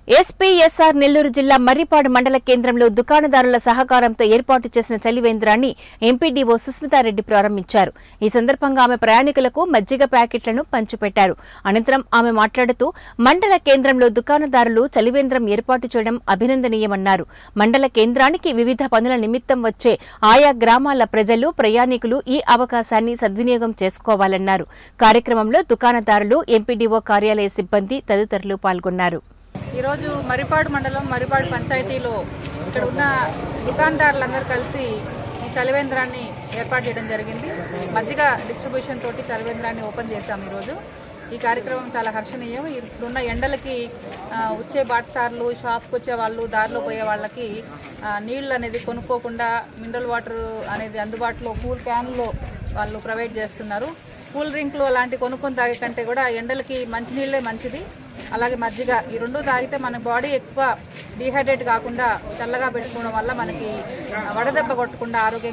SPSR Nellore జిల్లా మర్రిపాడు మండల కేంద్రంలో దుకాణదారుల సహకారంతో ఏర్పాటు చేసిన చలివేంద్రాన్ని ఎంపీడీఓ సుస్మితారెడ్డి ప్రారంభించారు ఈ సందర్భంగా ఆమె ప్రయాణికులకు మజ్జిగ ప్యాకెట్లను పంచిపెట్టారు అనంతరం ఆమె మాట్లాడుతూ మండల కేంద్రంలో దుకాణదారులు చలివేంద్రం ఏర్పాటు చేయడం అభినందనీయమన్నారు మండల కేంద్రానికి వివిధ పనుల నిమిత్తం వచ్చే ఆయా గ్రామాల ప్రజలు ప్రయాణికులు ఈ అవకాశాన్ని సద్వినియోగం చేసుకోవాలన్నారు కార్యక్రమంలో దుకాణదారులు ఎంపీడీఓ కార్యాలయ సిబ్బంది తదితరులు పాల్గొన్నారు ఈరోజు మరిపాడు మండలం మరిపాడు పంచాయతీలో ఇక్కడ ఉన్న దుకాణదారులందరూ కలిసి ఈ చలివేంద్రాన్ని ఏర్పాటు చేయడం జరిగింది మజ్జిగ డిస్ట్రిబ్యూషన్ తోటి చలివేంద్రాన్ని ఓపెన్ చేశాం ఈరోజు ఈ కార్యక్రమం చాలా హర్షణీయం ఇప్పుడున్న ఎండలకి ఆ, వచ్చే బాటసార్లు షాప్కి వచ్చే వాళ్ళు దారిలో పోయే వాళ్ళకి ఆ, నీళ్లు అనేది కొనుక్కోకుండా మినరల్ వాటర్ అనేది అందుబాటులో కూల్ క్యాన్లో వాళ్ళు ప్రొవైడ్ చేస్తున్నారు కూల్ డ్రింక్లు అలాంటి కొనుక్కొని తాగే కంటే కూడా ఎండలకి మంచినీళ్ళే మంచిది అలాగే మజ్జిగ ఈ రెండు తాగితే మన బాడీ ఎక్కువ డీహైడ్రేట్ కాకుండా చల్లగా పెట్టుకోవడం వల్ల మనకి వడదెబ్బ కొట్టకుండా ఆరోగ్యం